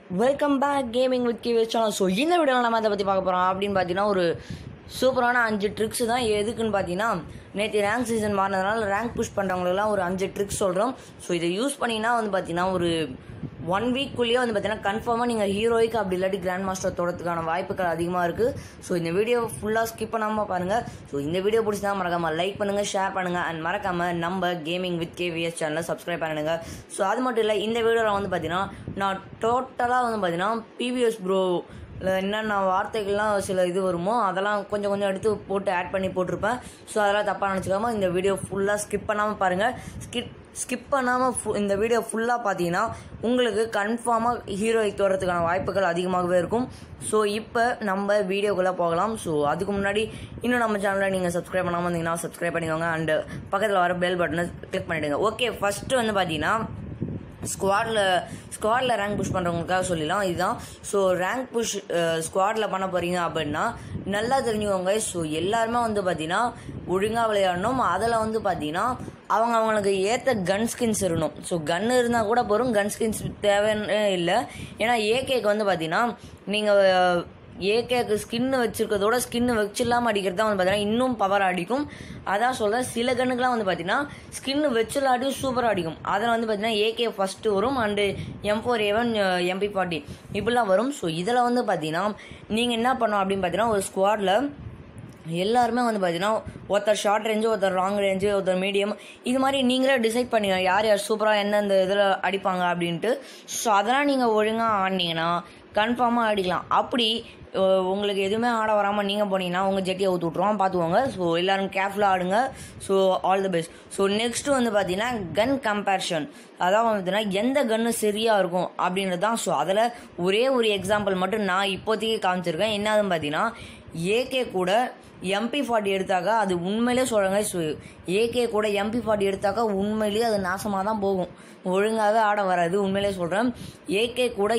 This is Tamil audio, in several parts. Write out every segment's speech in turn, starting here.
welcome back gaming with Kiwi channel so இந்த வீடியோவில் நம்ம அதை பற்றி பார்க்க போகிறோம் அப்படின்னு பார்த்தீங்கன்னா ஒரு சூப்பரான அஞ்சு ட்ரிக்ஸ் தான் எதுக்குன்னு பார்த்தீங்கன்னா நேற்று ரேங்க் சீசன் மாறினதுனால ரேங்க் புஷ் பண்ணுறவங்களுக்குலாம் ஒரு அஞ்சு ட்ரிக்ஸ் சொல்கிறோம் ஸோ இதை யூஸ் பண்ணினா வந்து பார்த்தீங்கன்னா ஒரு ஒன் வீக்குள்ளேயே வந்து பார்த்தீங்கன்னா கன்ஃபார்மாக நீங்கள் ஹீரோய்க்கு அப்படி இல்லாட்டி கிராண்ட் மாஸ்டர் தொடறதுக்கான வாய்ப்புகள் அதிகமாக இருக்குது ஸோ இந்த வீடியோ ஃபுல்லாக ஸ்கிப் பண்ணாமல் பாருங்கள் ஸோ இந்த வீடியோ பிடிச்சா மறக்காமல் லைக் பண்ணுங்கள் ஷேர் பண்ணுங்கள் அண்ட் மறக்காமல் நம்ம கேமிங் வித் கேவிஎஸ் சேனலை சப்ஸ்கிரைப் பண்ணுங்க ஸோ அது மட்டும் இல்லை இந்த வீடியோவில் வந்து பார்த்தீங்கன்னா நான் டோட்டலாக வந்து பார்த்தீங்கன்னா பிவிஎஸ் ப்ரோ என்னென்ன வார்த்தைகள்லாம் சில இது வருமோ அதெல்லாம் கொஞ்சம் கொஞ்சம் எடுத்து போட்டு ஆட் பண்ணி போட்டிருப்பேன் ஸோ அதெல்லாம் தப்பாக நினச்சிக்காம இந்த வீடியோ ஃபுல்லாக ஸ்கிப் பண்ணாமல் பாருங்கள் ஸ்கிப் ஸ்கிப் பண்ணாமல் இந்த வீடியோ ஃபுல்லாக பார்த்தீங்கன்னா உங்களுக்கு கன்ஃபார்மாக ஹீரோய்க்கு வரதுக்கான வாய்ப்புகள் அதிகமாகவே இருக்கும் ஸோ இப்போ நம்ம வீடியோக்குள்ளே போகலாம் ஸோ அதுக்கு முன்னாடி இன்னும் நம்ம சேனலை நீங்கள் சப்ஸ்கிரைப் பண்ணாமல் இருந்தீங்கன்னா சப்ஸ்கிரைப் பண்ணிக்கோங்க அண்டு பக்கத்தில் வர பெல் பட்டனை கிளிக் பண்ணிவிடுங்க ஓகே ஃபஸ்ட்டு வந்து பார்த்தீங்கன்னா ஸ்குவாடில் ஸ்குவாடில் ரேங்க் புஷ் பண்ணுறவங்களுக்காக சொல்லிடலாம் இதுதான் ஸோ ரேங்க் புஷ் ஸ்குவாடில் பண்ண போகிறீங்க அப்படின்னா நல்லா தெரிஞ்சுக்கோங்க ஸோ எல்லாருமே வந்து பார்த்தீங்கன்னா ஒழுங்காக விளையாடணும் அதில் வந்து பார்த்தீங்கன்னா அவங்க அவங்களுக்கு ஏற்ற கன் ஸ்கின்ஸ் இருக்கணும் ஸோ கன் இருந்தால் கூட போகிறோம் கன் ஸ்கின்ஸ் தேவைன்னு இல்லை ஏன்னா ஏகேக்கு வந்து பார்த்தீங்கன்னா நீங்கள் ஏகேக்கு ஸ்கின்னு வச்சிருக்கிறதோட ஸ்கின்னு வச்சில்லாமல் அடிக்கிறது தான் வந்து பார்த்தீங்கன்னா இன்னும் பவர் அடிக்கும் அதான் சொல்கிறேன் சில கண்ணுக்குலாம் வந்து பார்த்தீங்கன்னா ஸ்கின்னு வச்சில்லாட்டியும் சூப்பராக அடிக்கும் அதில் வந்து பார்த்தீங்கன்னா ஏகே ஃபஸ்ட்டு வரும் and M four A one MP forty இப்படிலாம் வரும் ஸோ இதில் வந்து பார்த்தீங்கன்னா நீங்கள் என்ன பண்ணணும் அப்படின்னு பார்த்தீங்கன்னா ஒரு ஸ்குவாடில் எல்லாருமே வந்து பார்த்தீங்கன்னா ஒருத்தர் ஷார்ட் ரேஞ்சு ஒருத்தர் லாங் ரேஞ்சு ஒருத்தர் மீடியம் இது மாதிரி நீங்களே டிசைட் பண்ணிங்க யார் யார் சூப்பராக எந்தெந்த இதில் அடிப்பாங்க அப்படின்ட்டு ஸோ அதெல்லாம் நீங்கள் ஒழுங்காக ஆடினீங்கன்னா கன்ஃபார்மாக அடிக்கலாம் அப்படி அஹ், உங்களுக்கு எதுவுமே ஆட வராமல் நீங்கள் போனீங்கன்னா உங்கள் ஜெட்டியை ஊற்றி விட்ருவோம் பார்த்துக்கோங்க ஸோ எல்லோரும் கேர்ஃபுல்லாக ஆடுங்க so all the best so next வந்து பார்த்தீங்கன்னா கன் கம்பேரிஷன் அதான் வந்து பார்த்தீங்கன்னா எந்த கன்று சரியாக இருக்கும் அப்படின்றது தான் ஸோ அதில் ஒரே ஒரு எக்ஸாம்பிள் மட்டும் நான் இப்போதைக்கு காமிச்சிருக்கேன் என்னதுன்னு பார்த்தீங்கன்னா ஏகே கூட எம்பி ஃபார்ட்டி எடுத்தாக்கா அது உண்மையிலே சொல்கிறாங்க ஸோ ஏகே கூட எம்பி ஃபார்ட்டி எடுத்தாக்கா உண்மையிலேயே அது நாசமாக தான் போகும் ஒழுங்காகவே ஆட வராது உண்மையிலே சொல்கிறேன் ஏகே கூட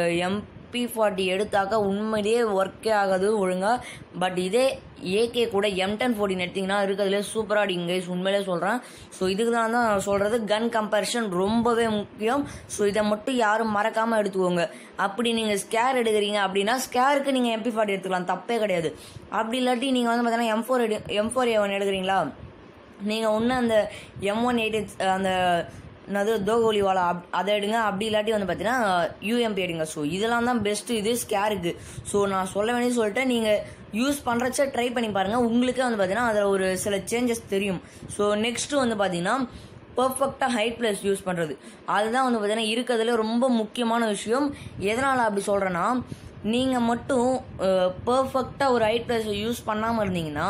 எம்பி ஃபார்ட்டி எடுத்தாக்கா உண்மையிலேயே ஒர்க்கே ஆகாது ஒழுங்காக பட் இதே ஏகே கூட எம் டென் ஃபோர்டின் எடுத்திங்கன்னா இருக்கிறதுலே சூப்பராக அடிங்க உண்மையிலே சொல்கிறேன் ஸோ இதுக்கு தான் தான் நான் சொல்கிறது கன் கம்பேரிஷன் ரொம்பவே முக்கியம் ஸோ இதை மட்டும் யாரும் மறக்காமல் எடுத்துக்கோங்க அப்படி நீங்கள் ஸ்கேர் எடுக்கிறீங்க அப்படின்னா ஸ்கேருக்கு நீங்கள் எம்பி ஃபார்ட்டி எடுத்துக்கலாம் தப்பே கிடையாது அப்படி இல்லாட்டி நீங்கள் வந்து பார்த்தீங்கன்னா எம் ஃபோர் எடு எம் ஃபோர் ஏ ஒன் எடுக்கிறீங்களா நீங்கள் ஒன்று அந்த எம் ஒன் எயிட் அந்த என்னது தோகோலி வாலா அப் அதை எடுங்க அப்படி இல்லாட்டி வந்து பார்த்தீங்கன்னா யூஎம்பி எடுங்க ஸோ இதெல்லாம் தான் பெஸ்ட்டு இது ஸ்கேருக்கு ஸோ நான் சொல்ல வேண்டியது சொல்லிட்டு நீங்கள் யூஸ் பண்ணுறச்ச ட்ரை பண்ணி பாருங்கள் உங்களுக்கே வந்து பார்த்தீங்கன்னா அதில் ஒரு சில சேஞ்சஸ் தெரியும் ஸோ நெக்ஸ்ட்டு வந்து பார்த்தீங்கன்னா பர்ஃபெக்டாக ஹைட் பிளேஸ் யூஸ் பண்ணுறது அதுதான் வந்து பார்த்தீங்கன்னா இருக்கிறதுல ரொம்ப முக்கியமான விஷயம் எதனால் அப்படி சொல்கிறேன்னா நீங்கள் மட்டும் பர்ஃபெக்டாக ஒரு ஹைட் பிளேஸை யூஸ் பண்ணாமல் இருந்தீங்கன்னா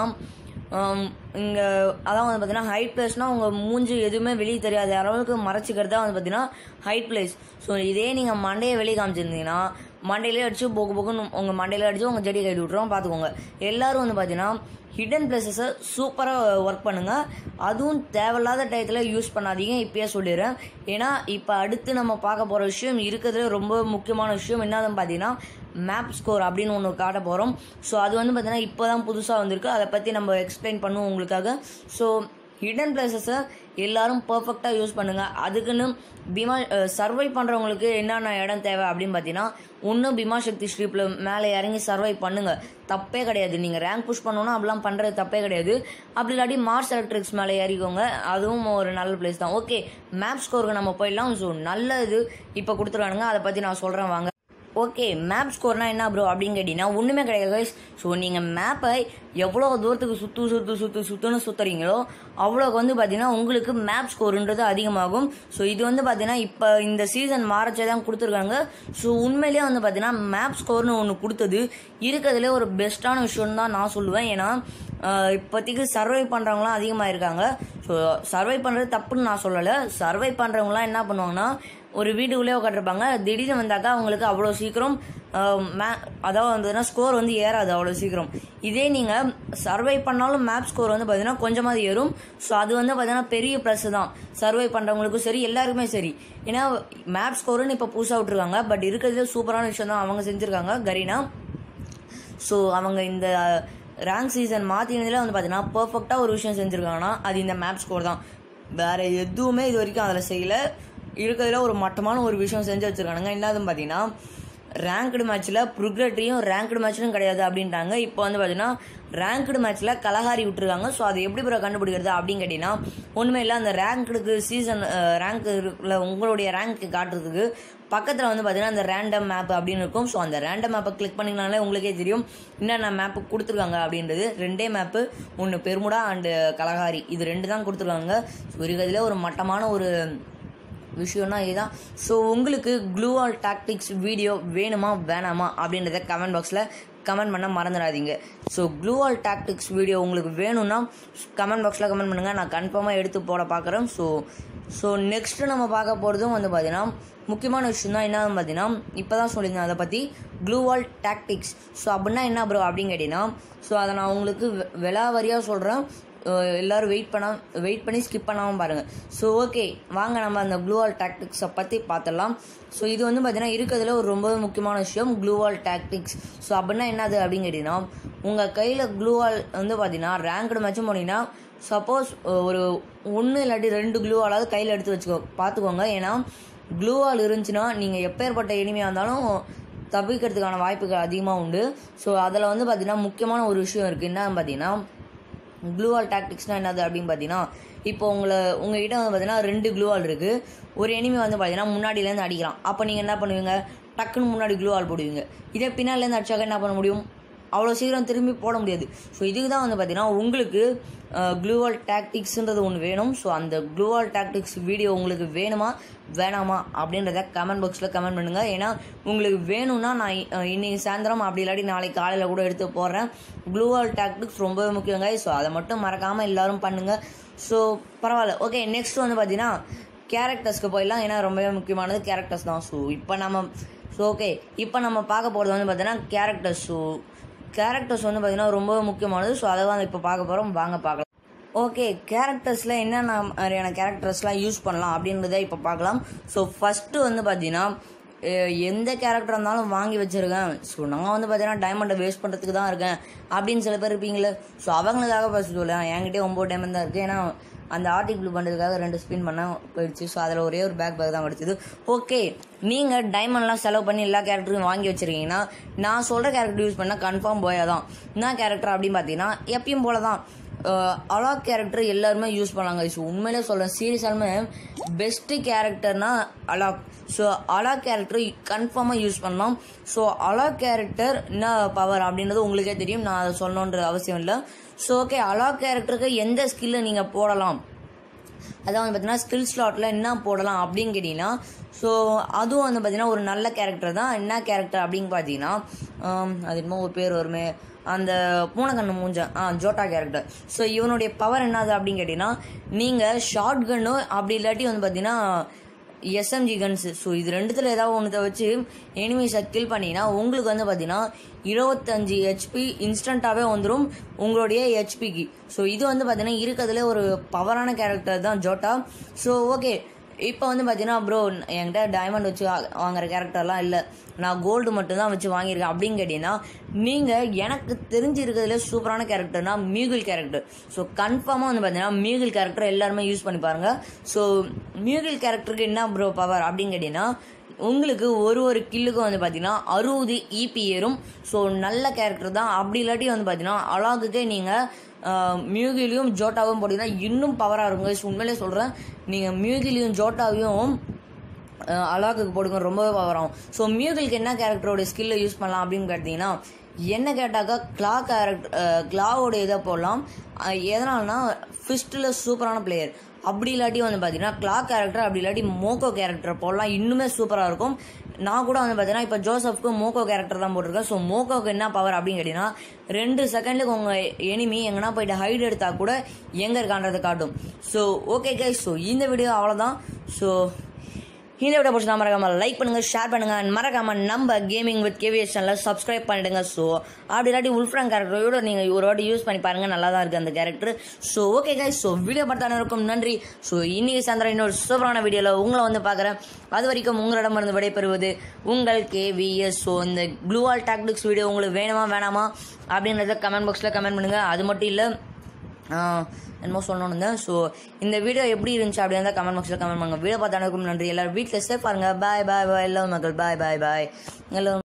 இங்கே அதான் வந்து பார்த்தீங்கன்னா ஹைட் பிளேஸ்னால் உங்கள் மூஞ்சி எதுவுமே வெளியே தெரியாத அளவுக்கு மறைச்சிக்கிறது தான் வந்து பார்த்தீங்கன்னா ஹைட் பிளேஸ் ஸோ இதே நீங்கள் மண்டையை வெளியே காமிச்சிருந்தீங்கன்னா மண்டையிலே அடிச்சு போக்கு போக்குன்னு உங்கள் மண்டையில அடிச்சு உங்கள் செடி கட்டி விட்ருவோம் பார்த்துக்கோங்க எல்லாரும் வந்து பார்த்தீங்கன்னா ஹிடன் பிளேசஸை சூப்பராக ஒர்க் பண்ணுங்கள் அதுவும் தேவையில்லாத டயத்தில் யூஸ் பண்ணாதீங்க இப்பயே சொல்லிடுறேன் ஏன்னா இப்போ அடுத்து நம்ம பார்க்க போகிற விஷயம் இருக்கிறதுல ரொம்ப முக்கியமான விஷயம் என்னதுன்னு பார்த்தீங்கன்னா மேப் ஸ்கோர் அப்படின்னு ஒன்று காட்ட போகிறோம் ஸோ அது வந்து பார்த்தீங்கன்னா இப்போ தான் புதுசாக வந்திருக்கு அதை பற்றி நம்ம எக்ஸ்பிளைன் பண்ணுவோம் உங்களுக்காக ஸோ ஹிடன் பிளேசஸை எல்லாரும் பர்ஃபெக்டாக யூஸ் பண்ணுங்கள் அதுக்குன்னு பீமா சர்வை பண்ணுறவங்களுக்கு என்னென்ன இடம் தேவை அப்படின்னு பார்த்தீங்கன்னா ஒன்று பீமா சக்தி ஸ்ட்ரீப்பில் மேலே இறங்கி சர்வை பண்ணுங்கள் தப்பே கிடையாது நீங்கள் ரேங்க் புஷ் பண்ணணும்னா அப்படிலாம் பண்ணுறது தப்பே கிடையாது அப்படி இல்லாட்டி மார்ஸ் எலக்ட்ரிக்ஸ் மேலே ஏறிக்கோங்க அதுவும் ஒரு நல்ல பிளேஸ் தான் ஓகே மேப் ஸ்கோருக்கு நம்ம போயிடலாம் ஸோ நல்ல இது இப்போ கொடுத்துருவானுங்க அதை பற்றி நான் சொல்கிறேன் வாங்க ஓகே மேப் ஸ்கோர்னா என்ன ப்ரோ அப்படின்னு கேட்டிங்கன்னா ஒன்றுமே கிடையாது கைஸ் ஸோ நீங்கள் மேப்பை எவ்வளோ தூரத்துக்கு சுற்று சுற்று சுற்று சுற்றுன்னு சுற்றுறீங்களோ அவ்வளோக்கு வந்து பார்த்தீங்கன்னா உங்களுக்கு மேப் ஸ்கோருன்றது அதிகமாகும் ஸோ இது வந்து பார்த்தீங்கன்னா இப்போ இந்த சீசன் மாறச்சே தான் கொடுத்துருக்காங்க ஸோ உண்மையிலேயே வந்து பார்த்தீங்கன்னா மேப் ஸ்கோர்னு ஒன்று கொடுத்தது இருக்கிறதுலே ஒரு பெஸ்ட்டான விஷயம் தான் நான் சொல்லுவேன் ஏன்னா ஆஹ் இப்போதைக்கு சர்வை பண்ணுறவங்களாம் அதிகமாக இருக்காங்க ஸோ சர்வை பண்ணுறது தப்புன்னு நான் சொல்லலை சர்வை பண்ணுறவங்களாம் என்ன பண்ணுவாங்கன்னா ஒரு வீட்டுக்குள்ளே உட்காந்துருப்பாங்க திடீர்னு வந்தாக்கா அவங்களுக்கு அவ்வளோ சீக்கிரம் ஆஹ் மே அதாவது வந்ததுன்னா ஸ்கோர் வந்து ஏறாது அவ்வளோ சீக்கிரம் இதே நீங்கள் சர்வை பண்ணாலும் மேப் ஸ்கோர் வந்து பார்த்தீங்கன்னா கொஞ்சமாவது ஏறும் ஸோ அது வந்து பார்த்தீங்கன்னா பெரிய ப்ளஸ் தான் சர்வை பண்ணுறவங்களுக்கும் சரி எல்லாருக்குமே சரி ஏன்னா மேப் ஸ்கோருன்னு இப்போ புதுசாக விட்ருக்காங்க பட் இருக்கிறதுல சூப்பரான விஷயம் தான் அவங்க செஞ்சுருக்காங்க கரீனா ஸோ அவங்க இந்த ரேங்க் சீசன் மாற்றினதில் வந்து பார்த்தீங்கன்னா பர்ஃபெக்டாக ஒரு விஷயம் செஞ்சுருக்காங்கன்னா அது இந்த மேப் ஸ்கோர் தான் வேறு எதுவுமே இது வரைக்கும் அதில் செய்யலை இருக்கிறதுல ஒரு மட்டமான ஒரு விஷயம் செஞ்சு வச்சுருக்கானுங்க என்னதுன்னு பார்த்தீங்கன்னா ரேங்க்டு மேட்ச்சில் ப்ருக்ரெட்ரியும் ரேங்க்டு மேட்ச்லும் கிடையாது அப்படின்ட்டாங்க இப்போ வந்து பார்த்தீங்கன்னா ரேங்க்டு மேட்ச்சில் கலகாரி விட்டுருக்காங்க ஸோ அது எப்படி ப்ரோ கண்டுபிடிக்கிறது அப்படின்னு கேட்டிங்கன்னா ஒன்றுமே இல்லை அந்த ரேங்க்டுக்கு சீசன் ரேங்க் இருக்குல்ல உங்களுடைய ரேங்க் காட்டுறதுக்கு பக்கத்தில் வந்து பார்த்தீங்கன்னா அந்த ரேண்டம் மேப் அப்படின்னு இருக்கும் ஸோ அந்த ரேண்டம் மேப்பை கிளிக் பண்ணிங்கனாலே உங்களுக்கே தெரியும் என்னென்ன மேப்பு கொடுத்துருக்காங்க அப்படின்றது ரெண்டே மேப்பு ஒன்று பெருமுடா அண்டு கலகாரி இது ரெண்டு தான் கொடுத்துருக்காங்க ஸோ இருக்கிறதுல ஒரு மட்டமான ஒரு விஷயம்னா இதுதான் ஸோ உங்களுக்கு க்ளூவால் டாக்டிக்ஸ் வீடியோ வேணுமா வேணாமா அப்படின்றத கமெண்ட் பாக்ஸில் கமெண்ட் பண்ண மறந்துடாதீங்க ஸோ க்ளூவால் டாக்டிக்ஸ் வீடியோ உங்களுக்கு வேணும்னா கமெண்ட் பாக்ஸில் கமெண்ட் பண்ணுங்கள் நான் கன்ஃபார்மாக எடுத்து போட பார்க்குறேன் ஸோ ஸோ நெக்ஸ்ட்டு நம்ம பார்க்க போகிறதும் வந்து பார்த்தீங்கன்னா முக்கியமான விஷயம் தான் என்னன்னு பார்த்தீங்கன்னா இப்போ தான் சொல்லியிருந்தேன் அதை பற்றி க்ளூவால் டாக்டிக்ஸ் ஸோ அப்படின்னா என்ன ப்ரோ அப்படின்னு கேட்டிங்கன்னா ஸோ அதை நான் உங்களுக்கு விலாவரியாக சொல்கிறேன் எல்லோரும் வெயிட் பண்ண வெயிட் பண்ணி ஸ்கிப் பண்ணாமல் பாருங்கள் ஸோ ஓகே வாங்க நம்ம அந்த க்ளூவால் டாக்டிக்ஸை பற்றி பார்த்துடலாம் ஸோ இது வந்து பார்த்தீங்கன்னா இருக்கிறதுல ஒரு ரொம்ப முக்கியமான விஷயம் க்ளூவால் டாக்டிக்ஸ் ஸோ அப்படின்னா என்னது அப்படின்னு கேட்டிங்கன்னா உங்கள் கையில் க்ளூவால் வந்து பார்த்தீங்கன்னா ரேங்க்டு மேட்சும் போனீங்கன்னா சப்போஸ் ஒரு ஒன்று இல்லாட்டி ரெண்டு க்ளூவாலாவது கையில் எடுத்து வச்சுக்கோ பார்த்துக்கோங்க ஏன்னா க்ளூவால் இருந்துச்சுன்னா நீங்கள் எப்பேற்பட்ட எளிமையாக இருந்தாலும் தப்பிக்கிறதுக்கான வாய்ப்புகள் அதிகமாக உண்டு ஸோ அதில் வந்து பார்த்தீங்கன்னா முக்கியமான ஒரு விஷயம் இருக்குது என்னன்னு பார்த்தீங்கன்னா க்ளூவால் டாக்டிக்ஸ்னால் என்னது அப்படின்னு பார்த்தீங்கன்னா இப்போ உங்களை உங்ககிட்ட வந்து பார்த்தீங்கன்னா ரெண்டு க்ளூவால் இருக்குது ஒரு எனிமி வந்து பார்த்தீங்கன்னா முன்னாடியிலேருந்து அடிக்கலாம் அப்போ நீங்கள் என்ன பண்ணுவீங்க டக்குன்னு முன்னாடி க்ளூவால் போடுவீங்க இதே பின்னாலேருந்து அடிச்சாக்க என்ன பண்ண முடியும் அவ்வளோ சீக்கிரம் திரும்பி போட முடியாது ஸோ இதுக்கு தான் வந்து பார்த்தீங்கன்னா உங்களுக்கு க்ளூவால் டாக்டிக்ஸ்ன்றது ஒன்று வேணும் ஸோ அந்த க்ளூவால் டாக்டிக்ஸ் வீடியோ உங்களுக்கு வேணுமா வேணாமா அப்படின்றத கமெண்ட் பாக்ஸில் கமெண்ட் பண்ணுங்கள் ஏன்னா உங்களுக்கு வேணும்னா நான் இன்றைக்கி சாயந்தரம் அப்படி இல்லாட்டி நாளைக்கு காலையில் கூட எடுத்து போடுறேன் க்ளூவால் டாக்டிக்ஸ் ரொம்பவே முக்கியங்க ஸோ அதை மட்டும் மறக்காமல் எல்லோரும் பண்ணுங்கள் ஸோ பரவாயில்ல ஓகே நெக்ஸ்ட் வந்து பார்த்தீங்கன்னா கேரக்டர்ஸ்க்கு போயிடலாம் ஏன்னா ரொம்பவே முக்கியமானது கேரக்டர்ஸ் தான் ஸோ இப்போ நம்ம ஸோ ஓகே இப்போ நம்ம பார்க்க போகிறது வந்து பார்த்தீங்கன்னா கேரக்டர்ஸ் ஸோ கேரக்டர்ஸ் வந்து பார்த்தீங்கன்னா ரொம்ப முக்கியமானது ஸோ அதை தான் இப்போ பார்க்க போகிறோம் வாங்க பார்க்கலாம் ஓகே கேரக்டர்ஸில் என்னென்ன மாதிரியான கேரக்டர்ஸ்லாம் யூஸ் பண்ணலாம் அப்படின்றத இப்போ பார்க்கலாம் ஸோ ஃபஸ்ட்டு வந்து பார்த்தீங்கன்னா எந்த கேரக்டர் இருந்தாலும் வாங்கி வச்சுருக்கேன் ஸோ நான் வந்து பார்த்தீங்கன்னா டைமண்டை வேஸ்ட் பண்ணுறதுக்கு தான் இருக்கேன் அப்படின்னு சில பேர் இருப்பீங்களே ஸோ அவங்களுக்காக ஃபஸ்ட் சொல்லேன் என்கிட்டயே ஒம்பது டைமண்ட் தான் இருக்குது ஏன்னா அந்த ஆர்டிக் ப்ளூ பண்ணுறதுக்காக ரெண்டு ஸ்பின் பண்ண போயிடுச்சு ஸோ அதில் ஒரே ஒரு பேக் பேக் தான் கிடச்சிது ஓகே நீங்கள் டைமண்ட்லாம் செலவு பண்ணி எல்லா கேரக்டரும் வாங்கி வச்சுருக்கீங்கன்னா நான் சொல்கிற கேரக்டர் யூஸ் பண்ணால் கன்ஃபார்ம் போயா தான் என்ன கேரக்டர் அப்படின்னு பார்த்தீங்கன்னா எப்பயும் போல தான் அலாக் கேரக்டர் எல்லாருமே யூஸ் பண்ணாங்க ஸோ உண்மையிலே சொல்கிறேன் சீரியஸாலுமே பெஸ்ட்டு கேரக்டர்னா அலாக் ஸோ அலாக் கேரக்டர் கன்ஃபார்மாக யூஸ் பண்ணலாம் ஸோ அலாக் கேரக்டர் என்ன பவர் அப்படின்றது உங்களுக்கே தெரியும் நான் அதை சொல்லணுன்ற அவசியம் இல்லை ஸோ ஓகே அலாக் கேரக்டருக்கு எந்த ஸ்கில்லை நீங்கள் போடலாம் அதான் வந்து பார்த்தீங்கன்னா ஸ்கில் ஸ்லாட்டில் என்ன போடலாம் அப்படின்னு கேட்டிங்கன்னா ஸோ அதுவும் வந்து பார்த்தீங்கன்னா ஒரு நல்ல கேரக்டர் தான் என்ன கேரக்டர் அப்படின்னு பார்த்தீங்கன்னா அது என்னமோ ஒரு பேர் வருமே அந்த பூனைக்கண்ணு மூஞ்ச ஆ ஜோட்டா கேரக்டர் ஸோ இவனுடைய பவர் என்னது அப்படின்னு கேட்டிங்கன்னா நீங்கள் ஷார்ட் கன்னு அப்படி இல்லாட்டி வந்து பார்த்தீங்கன்னா எஸ்எம்ஜி கன்ஸு ஸோ இது ரெண்டுத்தில் ஏதாவது ஒன்றத்தை வச்சு எனிமீஸை கில் பண்ணிங்கன்னா உங்களுக்கு வந்து பார்த்தீங்கன்னா இருபத்தஞ்சி ஹெச்பி இன்ஸ்டண்ட்டாகவே வந்துடும் உங்களுடைய ஹெச்பிக்கு ஸோ இது வந்து பார்த்தீங்கன்னா இருக்கிறதுல ஒரு பவரான கேரக்டர் தான் ஜோட்டா ஸோ ஓகே இப்போ வந்து பார்த்தீங்கன்னா ப்ரோ என்கிட்ட டைமண்ட் வச்சு வாங்குற கேரக்டர்லாம் இல்லை நான் கோல்டு மட்டும்தான் வச்சு வாங்கியிருக்கேன் அப்படின்னு கேட்டிங்கன்னா நீங்கள் எனக்கு தெரிஞ்சிருக்கிறதுல சூப்பரான கேரக்டர்னா மியூகிள் கேரக்டர் ஸோ கன்ஃபார்மாக வந்து பார்த்தீங்கன்னா மியூகிள் கேரக்டர் எல்லாருமே யூஸ் பண்ணி பாருங்கள் ஸோ மியூகிள் கேரக்டருக்கு என்ன ப்ரோ பவர் அப்படின்னு கேட்டிங்கன்னா உங்களுக்கு ஒரு ஒரு கில்லுக்கும் வந்து பார்த்தீங்கன்னா அறுபது இபி ஏறும் ஸோ நல்ல கேரக்டர் தான் அப்படி இல்லாட்டி வந்து பார்த்தீங்கன்னா அழகுக்கே நீங்கள் மியூகிலையும் ஜோட்டாவும் போட்டிங்கன்னா இன்னும் பவராக இருக்கும் உண்மையிலே சொல்கிறேன் நீங்கள் மியூகிலையும் ஜோட்டாவையும் அலாக்குக்கு போடுங்க ரொம்பவே பவர் ஆகும் ஸோ மியூகிலுக்கு என்ன கேரக்டரோட ஸ்கில்லை யூஸ் பண்ணலாம் அப்படின்னு கேட்டிங்கன்னா என்ன கேட்டாக்கா கிளா கேரக்டர் கிளாவோட இதை போடலாம் எதனால்னா ஃபிஸ்ட்டில் சூப்பரான பிளேயர் அப்படி இல்லாட்டி வந்து பார்த்தீங்கன்னா கிளா கேரக்டர் அப்படி இல்லாட்டி மோக்கோ கேரக்டர் போடலாம் இன்னுமே சூப்பராக இருக்கும் நான் கூட வந்து பார்த்தீங்கன்னா இப்போ ஜோசப்க்கு மோக்கோ கேரக்டர் தான் போட்டிருக்கேன் ஸோ மோக்கோக்கு என்ன பவர் அப்படின்னு கேட்டிங்கன்னா ரெண்டு செகண்டுக்கு உங்கள் எனிமி எங்கன்னா போயிட்டு ஹைட் எடுத்தால் கூட எங்கே இருக்கான்றதை காட்டும் ஸோ ஓகே கை ஸோ இந்த வீடியோ அவ்வளோதான் ஸோ இந்த வீடியோ பிடிச்சா மறக்காம லைக் பண்ணுங்க ஷேர் பண்ணுங்க அண்ட் மறக்காம நம்ம கேமிங் வித் கேவிஎஸ் சேனலில் சப்ஸ்கிரைப் பண்ணிடுங்க ஸோ அப்படி இல்லாட்டி உல்ஃப்ராங் கேரக்டரோட நீங்கள் ஒரு வாட்டி யூஸ் பண்ணி பாருங்க நல்லா தான் இருக்குது அந்த character so okay guys so video பார்த்தான இருக்கும் நன்றி ஸோ இன்னைக்கு சாயந்தரம் இன்னொரு சூப்பரான வீடியோவில் உங்களை வந்து பார்க்குறேன் அது வரைக்கும் உங்களிடமிருந்து விடைபெறுவது உங்கள் கேவிஎஸ் ஸோ இந்த க்ளூவால் டாக்டிக்ஸ் வீடியோ உங்களுக்கு வேணுமா வேணாமா அப்படின்றத கமெண்ட் பாக்ஸில் கமெண்ட் பண்ணுங்கள் அது மட்டும் இல்லை ஆஹ் என்னமோ சொல்லணும்னு இருந்தேன் ஸோ இந்த வீடியோ எப்படி இருந்துச்சு அப்படி இருந்தால் கமெண்ட் பாக்ஸில் கமெண்ட் பண்ணுங்க வீடியோ பார்த்தானுக்கும் நன்றி எல்லாரும் வீட்டில் சேஃப் பாருங்க பாய் பாய் பாய் எல்லாம் மக்கள் பாய் பாய் பாய் எல்லாம்